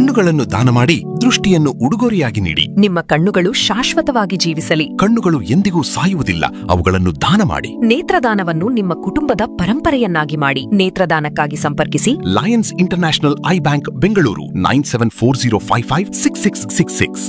ಕಣ್ಣುಗಳನ್ನು ದಾನ ಮಾಡಿ ದೃಷ್ಟಿಯನ್ನು ಉಡುಗೊರೆಯಾಗಿ ನೀಡಿ ನಿಮ್ಮ ಕಣ್ಣುಗಳು ಶಾಶ್ವತವಾಗಿ ಜೀವಿಸಲಿ ಕಣ್ಣುಗಳು ಎಂದಿಗೂ ಸಾಯುವುದಿಲ್ಲ ಅವುಗಳನ್ನು ದಾನ ಮಾಡಿ ನೇತ್ರದಾನವನ್ನು ನಿಮ್ಮ ಕುಟುಂಬದ ಪರಂಪರೆಯನ್ನಾಗಿ ಮಾಡಿ ನೇತ್ರದಾನಕ್ಕಾಗಿ ಸಂಪರ್ಕಿಸಿ Lions International eye bank Bengaluru nine seven four zero five five six six six six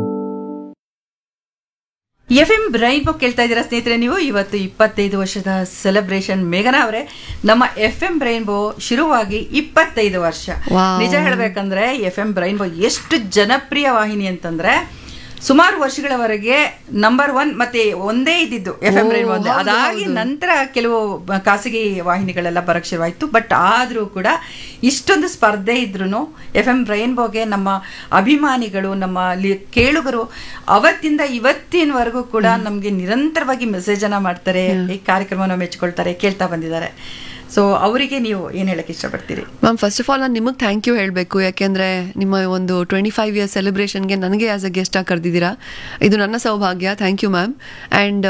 F M Rainbow ಕೇಳ್ತಾ ಇದ್ದೀರಾ ಸ್ನೇಹಿತರೆ ನೀವು ಇವತ್ತು ಇಪ್ಪತ್ತೈದು ವರ್ಷದ ಸೆಲೆಬ್ರೇಷನ್ ಮೇಘನಾ ಅವರೇ ನಮ್ಮ ಎಫ್ ಎಂ ರೈನ್ಬೋ ಶುರುವಾಗಿ ಇಪ್ಪತ್ತೈದು ವರ್ಷ Wow. ನಿಜ ಹೇಳ್ಬೇಕಂದ್ರೆ ಎಫ್ ಎಂ ರೈನ್ಬೋ ಎಷ್ಟು ಜನಪ್ರಿಯ ವಾಹಿನಿ ಅಂತಂದ್ರೆ ಸುಮಾರು ವರ್ಷಗಳವರೆಗೆ ನಂಬರ್ ಒನ್ ಮತ್ತೆ ಒಂದೇ ಇದ್ದಿದ್ದು ಎಫ್ ಎಂ ಓ, ರೈನ್ಬೋ ಒಂದೇ ಹೌದು, ಅದಾಗಿ ಹೌದು. ನಂತರ ಕೆಲವು ಬ- ಖಾಸಗಿ ವಾಹಿನಿಗಳೆಲ್ಲ ಬರಕ್ ಶುರುವಾಯಿತು ಬಟ್ ಆದರೂ ಕೂಡ ಇಷ್ಟೊಂದು ಸ್ಪರ್ಧೆ ಇದ್ರೂ ಎಫ್ ಎಂ ರೈನ್ಬೋಗೆ ನಮ್ಮ ಅಭಿಮಾನಿಗಳು ನಮ್ಮ ಲಿ- ಕೇಳುಗರು ಅವತ್ತಿಂದ ಇವತ್ತಿನವರೆಗೂ ಕೂಡ ನಮಗೆ ನಿರಂತರವಾಗಿ ಮೆಸೇಜನ್ನು ಮಾಡ್ತಾರೆ ಈ ಕಾರ್ಯಕ್ರಮನ ಮೆಚ್ಕೊಳ್ತಾರೆ ಕೇಳ್ತಾ ಬಂದಿದ್ದಾರೆ ಸೊ ಅವರಿಗೆ ನೀವು ಏನು ಹೇಳಕ್ಕೆ ಇಷ್ಟಪಡ್ತೀರಿ ಮ್ಯಾಮ್ ಫಸ್ಟ್ ಆಫ್ ಆಲ್ ನಾನು ನಿಮಗೆ ಥ್ಯಾಂಕ್ ಯು ಹೇಳಬೇಕು ಯಾಕೆಂದರೆ ನಿಮ್ಮ ಒಂದು ಟ್ವೆಂಟಿ ಫೈವ್ ಇಯರ್ಸ್ ಸೆಲೆಬ್ರೇಷನ್ಗೆ ನನಗೆ ಆಸ್ ಅ ಗೆಸ್ಟಾಗಿ ಕರೆದಿದ್ದೀರಾ ಇದು ನನ್ನ ಸೌಭಾಗ್ಯ ಥ್ಯಾಂಕ್ ಯು ಮ್ಯಾಮ್ ಆ್ಯಂಡ್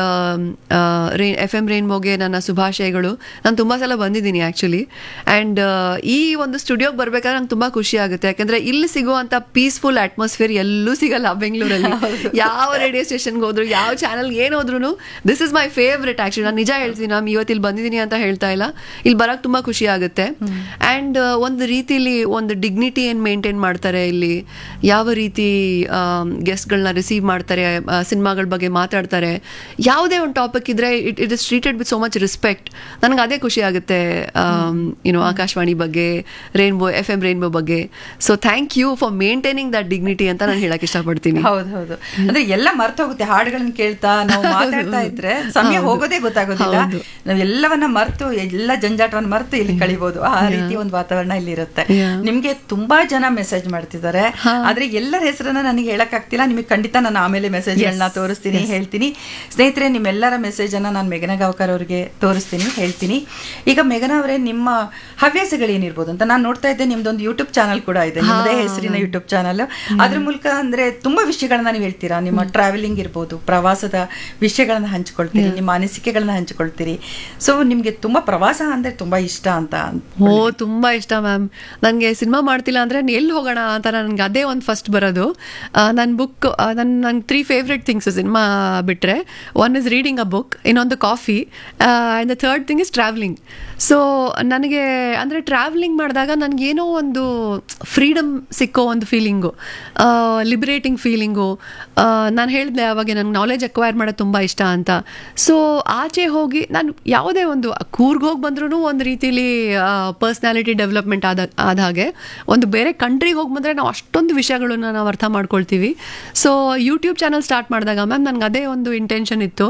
ರೇ ಎಫ್ ಎಮ್ ರೇನ್ಬೋಗೆ ನನ್ನ ಶುಭಾಶಯಗಳು ನಾನು ತುಂಬ ಸಲ ಬಂದಿದ್ದೀನಿ ಆ್ಯಕ್ಚುಲಿ ಆ್ಯಂಡ್ ಈ ಒಂದು ಸ್ಟುಡಿಯೋಗೆ ಬರಬೇಕಾದ್ರೆ ನಂಗೆ ತುಂಬ ಖುಷಿ ಆಗುತ್ತೆ ಯಾಕೆಂದರೆ ಇಲ್ಲಿ ಸಿಗುವಂಥ ಪೀಸ್ಫುಲ್ ಅಟ್ಮಾಸ್ಫಿಯರ್ ಎಲ್ಲೂ ಸಿಗಲ್ಲ ಬೆಂಗಳೂರಲ್ಲಿ ಯಾವ ರೇಡಿಯೋ ಸ್ಟೇಷನ್ಗೆ ಹೋದ್ರು ಯಾವ ಚಾನಲ್ಗೆ ಏನು ಹೋದ್ರು this is my favourite actually ನಾನು ನಿಜ ಹೇಳ್ತೀನಿ ಮ್ಯಾಮ್ ಇವತ್ತು ಇಲ್ಲಿ ಬಂದಿದ್ದೀನಿ ಅಂತ ಹೇಳ್ತಾ ಇಲ್ಲ ಇಲ್ಲಿ ಬರಕ್ಕೆ ತುಂಬ ಖುಷಿ ಆಗುತ್ತೆ ಆ್ಯಂಡ್ ಒಂದು ರೀತಿಲಿ ಒಂದು ಡಿಗ್ನಿಟಿ ಏನು ಮೇಂಟೈನ್ ಮಾಡ್ತಾರೆ ಇಲ್ಲಿ ಯಾವ ರೀತಿ ಗೆಸ್ಟ್ಗಳನ್ನ ರಿಸೀವ್ ಮಾಡ್ತಾರೆ ಸಿನಿಮಾಗಳ ಬಗ್ಗೆ ಮಾತಾಡ್ತಾರೆ ಯಾವುದೇ ಒಂದು ಟಾಪಿಕ್ ಇದ್ರೆ it it is treated with so much respect ನನಗೆ ಅದೇ ಖುಷಿ ಆಗುತ್ತೆ ಯುನೋ ಆಕಾಶವಾಣಿ ಬಗ್ಗೆ ರೇನ್ಬೋ ಎಫ್ ಎಂ ರೇನ್ಬೋ ಬಗ್ಗೆ so thank you for maintaining that dignity ಅಂತ ನಾನು ಹೇಳಕ್ ಇಷ್ಟಪಡ್ತೀನಿ ಹೌದು ಹೌದು ಅಂದ್ರೆ ಎಲ್ಲ ಮರ್ತೋಗುತ್ತೆ ಹಾಡುಗಳನ್ನ ಕೇಳ್ತಾ ನಾವು ಮಾತಾಡ್ತಾ ಇದ್ರೆ ಸಮಯ ಹೋಗೋದೇ ಗೊತ್ತಾಗೋದಿಲ್ಲ ಹೌದು. ನಾವು ಎಲ್ಲವನ್ನ ಮರ್ತು ಎಲ್ಲ ಜಂಜಾಟವನ್ನ ಮರ್ತು ಇಲ್ಲಿ ಕಳಿಬಹುದು ಆ ರೀತಿ ಒಂದು ವಾತಾವರಣ ಇಲ್ಲಿ ಇರುತ್ತೆ Yeah. ನಿಮ್ಗೆ ತುಂಬಾ ಜನ ಮೆಸೇಜ್ ಮಾಡ್ತಿದ್ದಾರೆ ಆದ್ರೆ ಎಲ್ಲರ ಹೆಸರನ್ನ ನನಗೆ ಹೇಳಕ್ ಆಗ್ತಿಲ್ಲ ನಿಮಗೆ ಖಂಡಿತ ನಾನು ಆಮೇಲೆ ಮೆಸೇಜ್ ಗಳನ್ನ ತೋರಿಸ್ತೀನಿ ಹೇಳ್ತೀನಿ ಸ್ನೇಹಿತರೆ ನಿಮ್ಮೆಲ್ಲರ ಮೆಸೇಜ್ ಅನ್ನ ನಾನು ಮೇಘನಾ ಗಾವ್ಕರ್ ಅವರಿಗೆ ತೋರಿಸ್ತೀನಿ ಹೇಳ್ತೀನಿ ಈಗ ಮೇಘನಾ ಅವರೇ ನಿಮ್ಮ ಹವ್ಯಾಸಗಳೇನಿರ್ಬೋದು ಅಂತ ನಾನು ನೋಡ್ತಾ ಇದ್ದೆ ನಿಮ್ದೊಂದು ಯೂಟ್ಯೂಬ್ ಚಾನಲ್ ಕೂಡ ಇದೆ ನಿಮ್ಮದೇ ಹೆಸರಿನ ಯೂಟ್ಯೂಬ್ ಚಾನಲ್ ಅದ್ರ ಮೂಲಕ ಅಂದ್ರೆ ತುಂಬಾ ವಿಷಯಗಳನ್ನ ನೀವು ಹೇಳ್ತೀರಾ ನಿಮ್ಮ ಟ್ರಾವೆಲಿಂಗ್ ಇರ್ಬೋದು ಪ್ರವಾಸದ ವಿಷಯಗಳನ್ನ ಹಂಚ್ಕೊಳ್ತೀರಿ ನಿಮ್ಮ ಅನಿಸಿಕೆಗಳನ್ನ ಹಂಚ್ಕೊಳ್ತೀರಿ ಸೊ ನಿಮ್ಗೆ ತುಂಬಾ ಪ್ರವಾಸ ಅಂದ್ರೆ ತುಂಬಾ ಇಷ್ಟ ಅಂತ ಓ ತುಂಬಾ ಇಷ್ಟ ಮ್ಯಾಮ್ ನನಗೆ ಸಿನಿಮಾ ಮಾಡ್ತಿಲ್ಲ ಅಂದ್ರೆ ಎಲ್ಲಿ ಹೋಗೋಣ ಅಂತ ನನಗೆ ಅದೇ ಒಂದು ಫಸ್ಟ್ ಬರೋದು ನನ್ನ ಬುಕ್ ನನ್ನ ನಂಗೆ ತ್ರೀ ಫೇವ್ರೆಟ್ ಥಿಂಗ್ಸ್ ಸಿನಿಮಾ ಬಿಟ್ಟರೆ one is reading a book ಇನ್ನೊಂದು coffee and the third thing is travelling so ನನಗೆ ಅಂದರೆ ಟ್ರಾವೆಲಿಂಗ್ ಮಾಡಿದಾಗ ನನಗೇನೋ ಒಂದು ಫ್ರೀಡಮ್ ಸಿಕ್ಕೋ ಒಂದು ಫೀಲಿಂಗು ಲಿಬರೇಟಿಂಗ್ ಫೀಲಿಂಗು ನಾನು ಹೇಳಿದೆ ಅವಾಗ ನನಗೆ ನಾಲೆಜ್ ಅಕ್ವೈರ್ ಮಾಡೋದು ತುಂಬ ಇಷ್ಟ ಅಂತ ಸೊ ಆಚೆ ಹೋಗಿ ನಾನು ಯಾವುದೇ ಒಂದು ಕೂರ್ಗ್ ಹೋಗಿ ಬಂದ್ರೂ ಒಂದು ರೀತಿಲಿ ಪರ್ಸ್ನಾಲಿಟಿ ಡೆವಲಪ್ಮೆಂಟ್ ಆದ ಆದ ಹಾಗೆ ಒಂದು ಬೇರೆ ಕಂಟ್ರಿಗೆ ಹೋಗಿ ಬಂದರೆ ನಾವು ಅಷ್ಟೊಂದು ವಿಷಯಗಳನ್ನ ನಾವು ಅರ್ಥ ಮಾಡ್ಕೊಳ್ತೀವಿ ಸೊ ಯೂಟ್ಯೂಬ್ ಚಾನಲ್ ಸ್ಟಾರ್ಟ್ ಮಾಡಿದಾಗ ಮ್ಯಾಮ್ ನನಗೆ ಅದೇ ಒಂದು ಇಂಟೆನ್ಷನ್ ಇತ್ತು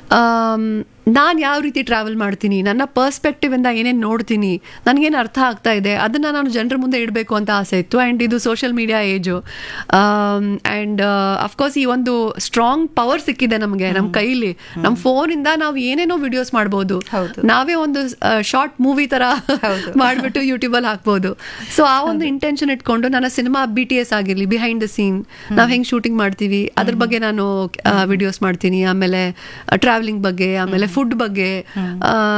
ನಾನು ಯಾವ ರೀತಿ ಟ್ರಾವೆಲ್ ಮಾಡ್ತೀನಿ ನನ್ನ ಪರ್ಸ್ಪೆಕ್ಟಿವ್ ಇಂದ ಏನೇನು ನೋಡ್ತೀನಿ ನನಗೇನು ಅರ್ಥ ಆಗ್ತಾ ಇದೆ ಅದನ್ನು ನಾನು ಜನರ ಮುಂದೆ ಇಡಬೇಕು ಅಂತ ಆಸೆ ಇತ್ತು ಆ್ಯಂಡ್ ಇದು social media age and of course ಈ ಒಂದು ಸ್ಟ್ರಾಂಗ್ ಪವರ್ ಸಿಕ್ಕಿದೆ ನಮಗೆ ನಮ್ಮ ಕೈಲಿ ನಮ್ಮ ಫೋನಿಂದ ನಾವು ಏನೇನೋ ವಿಡಿಯೋಸ್ ಮಾಡ್ಬೋದು ಹೌದು. ನಾವೇ ಒಂದು ಶಾರ್ಟ್ ಮೂವಿ ತರ ಮಾಡಿಬಿಟ್ಟು ಯೂಟ್ಯೂಬಲ್ಲಿ ಹಾಕ್ಬೋದು ಸೊ ಆ ಒಂದು ಇಂಟೆನ್ಷನ್ ಇಟ್ಕೊಂಡು ನನ್ನ ಸಿನಿಮಾ ಬಿ ಟಿ ಎಸ್ ಆಗಿರಲಿ ಬಿಹೈಂಡ್ ದ ಸೀನ್ ನಾವು ಹೆಂಗೆ ಶೂಟಿಂಗ್ ಮಾಡ್ತೀವಿ ಅದ್ರ ಬಗ್ಗೆ ನಾನು ವಿಡಿಯೋಸ್ ಮಾಡ್ತೀನಿ ಆಮೇಲೆ ಟ್ರಾವೆಲಿಂಗ್ ಬಗ್ಗೆ ಆಮೇಲೆ ಫುಡ್ ಬಗ್ಗೆ ಆ,